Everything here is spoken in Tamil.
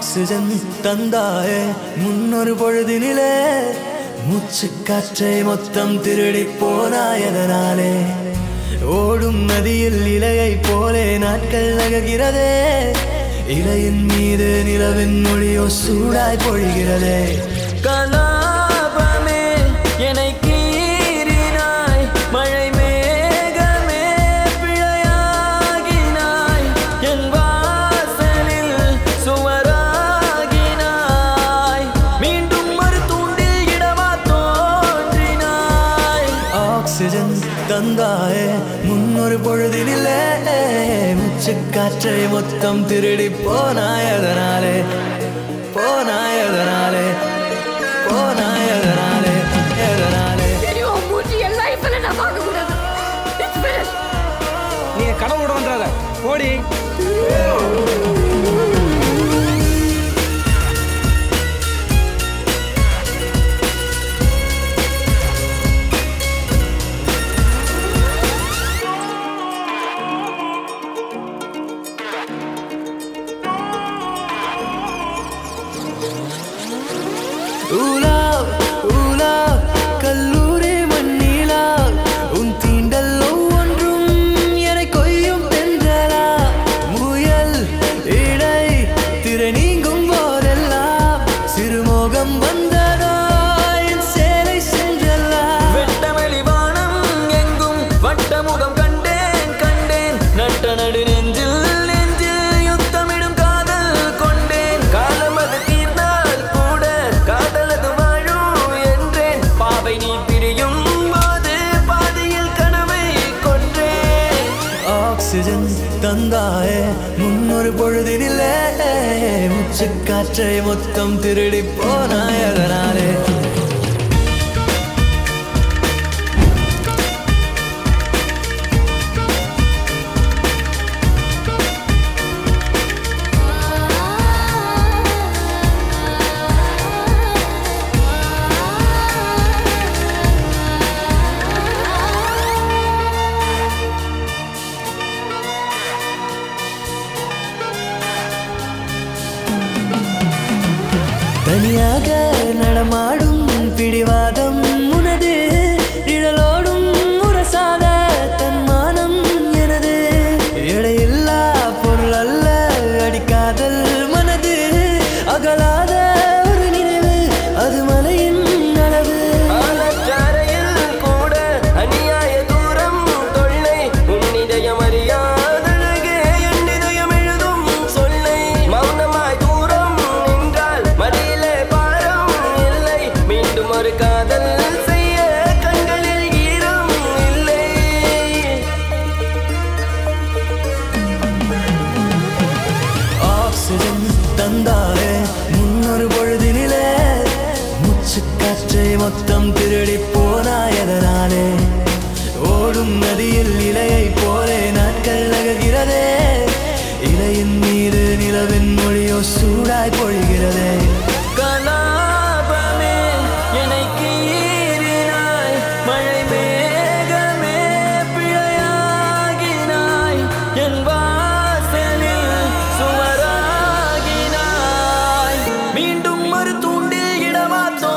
ஆக்சிஜன் தந்தாயே முன்னொரு பொழுதினிலே மூச்சு காற்றை மொத்தம் திருடி போனாயதனாலே ஓடும் நதியில் இலையை போலே நாட்கள் நகர்கிறதே இலையின் மீது நிலவின் மொழியோ சூடாய் பொழிகிறதே கலாபமே என்னை கீறினாய் மழை மேகமே பிழையாகினாய் என் வாசலில் சுவராகினாய் மீண்டும் ஒரு தூண்டில் இடமா தோன்றினாய் ஆக்சிஜன் தந்தாயே முன்னொரு பொழுதினிலே முச்சு காற்றை மொத்தம் திருடி போனாய் அதனாலே போனாய் அதனாலே போனாய் அதனாலே எதனாலே தெரியும் உன் மூஞ்சி என் லைஃப்ல நான் பார்க்க கூடாது It's finished. நீ கடவுளோட வந்துடாத ஓடி ஊலா ஊலா கல்லூரி மண்ணிலா உன் தீண்டல் ஒவ்வொன்றும் என கொய்யும் தென்றலா முயல் இடை திரை நீங்கும் போதெல்லாம் சிறுமோகம் வந்ததா என் சேலை சென்றல்லா வெட்டவெளி வானம் எங்கும் வட்டமுகம் கண்டேன் கண்டேன் நட்ட நடு நெஞ்சில் நெஞ்சில் யுத்தமிடும் காதல் கொண்டேன் காலம் அது தீர்ந்தால் கூட காதலது வாழும் என்றேன் பாவை நீ பிரியும் போது பாதியில் கனவை கொன்றேன் ஆக்சிஜன் தந்தாயே முன்னொரு பொழுதினிலே முச்சு காற்றை மொத்தம் திருடி போனாய் அதனாலே தனியாக நடமாடும் பிடிவாதம் உனது நிழலோடும் உரசாத தன்மானம் எனது எடையில்லா பொருள் அல்ல அடிக்காதல் மனது அகலாத ஒரு நினைவு அது மலையின் அளவு கூட அநியாய தூரம் தொல்லை உன் இதயம் அறியாதழகே என் இதயம் எழுதும் சொல்லை மௌனமாய் தூரம் நின்றால் மடியிலே பாரம் இல்லை மீண்டும் ஒரு காதல் செய்ய கண்களில் ஈரம் இல்லை ஆக்சிஜன் தந்தாலே முன்னொரு பொழுதினிலே முச்சு காற்றை மொத்தம் திருடி போனாயதனாலே ஓடும் நதியில் இலையை போலே நாட்கள் நகர்கிறதே இலையின் மீது நிலவின் மொழியோ சூடாய் பொழிகிறதே கலாபமே என்னை கீறினாய் மழை மேகமே பிழையாகினாய் என் வாசலில் சுவராகினாய் மீண்டும் ஒரு தூண்டில் இடமா தோன்றினாய்